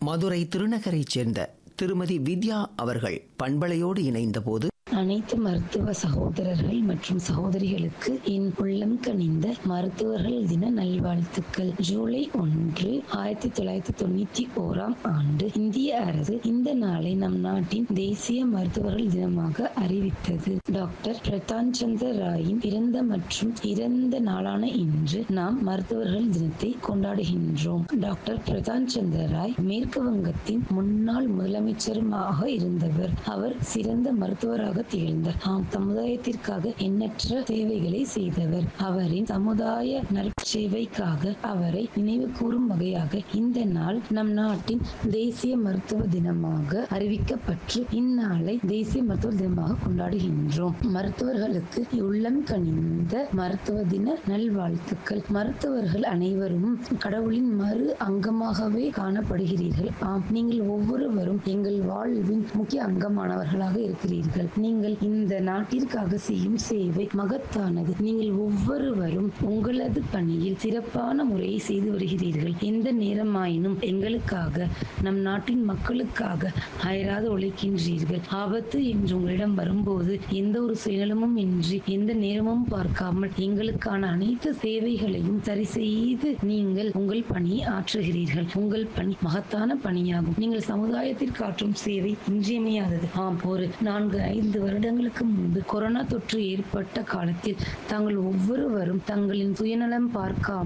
மதுரை திருநகரைச் சேர்ந்த திருமதி வித்யா அவர்கள் பண்பலையோடு இணைந்தபோது அனைத்து மருத்துவ சகோதரர்கள் மற்றும் சகோதரிகளுக்கு என் உள்ளம் கனிந்த மருத்துவர்கள் தின நல்வாழ்த்துக்கள் ஜூலை ஒன்று ஆயிரத்தி தொள்ளாயிரத்தி தொண்ணூத்தி ஓராம் ஆண்டு இந்திய அரசு இந்த நாளை நம் நாட்டின் தேசிய மருத்துவர்கள் தினமாக அறிவித்தது டாக்டர் பிரதான் சந்திர ராயின் பிறந்த மற்றும் இறந்த நாளான இன்று நாம் மருத்துவர்கள் தினத்தை கொண்டாடுகின்றோம் டாக்டர் பிரதான் சந்திர ராய் மேற்கு வங்கத்தின் முன்னாள் முதலமைச்சருமாக இருந்தவர் அவர் சிறந்த மருத்துவராக திகழ்ந்தார் ஆம் சமுதாயத்திற்காக எண்ணற்ற சேவைகளை செய்தவர் அவரின் சமுதாய நற்சேவைக்காக அவரை நினைவு கூறும் வகையாக இந்த நாள் நம் நாட்டின் தேசிய மருத்துவ தினமாக அறிவிக்கப்பட்டு இந்நாளை தேசிய மருத்துவ தினமாக கொண்டாடுகின்றோம் மருத்துவர்களுக்கு உள்ளம் கனிந்த மருத்துவ தின நல்வாழ்த்துக்கள் மருத்துவர்கள் அனைவரும் கடவுளின் மறு அங்கமாகவே காணப்படுகிறீர்கள் ஆம் நீங்கள் ஒவ்வொருவரும் எங்கள் வாழ்வின் முக்கிய அங்கமானவர்களாக இருக்கிறீர்கள் நீங்கள் இந்த நாட்டிற்காக செய்யும் சேவை மகத்தானது நீங்கள் ஒவ்வொருவரும் உங்களது பணியில் சிறப்பான முறையை செய்து வருகிறீர்கள் எந்த நேரமாயினும் எங்களுக்காக நம் நாட்டின் மக்களுக்காக அயராது உழைக்கின்றீர்கள் ஆபத்து என்று உங்களிடம் வரும்போது எந்த ஒரு சுயநலமும் இன்றி எந்த நேரமும் பார்க்காமல் எங்களுக்கான அனைத்து சேவைகளையும் சரி செய்து நீங்கள் உங்கள் பணியை ஆற்றுகிறீர்கள் உங்கள் பணி மகத்தான பணியாகும் நீங்கள் சமுதாயத்திற்கு ஆற்றும் சேவை இன்றியமையாதது ஆம் ஒரு நான்கு ஐந்து வருடங்களுக்கு முன்பு கொரோனா தொற்று ஏற்பட்ட காலத்தில் தாங்கள் ஒவ்வொருவரும் தங்களின் சுயநலம் பார்க்காமல்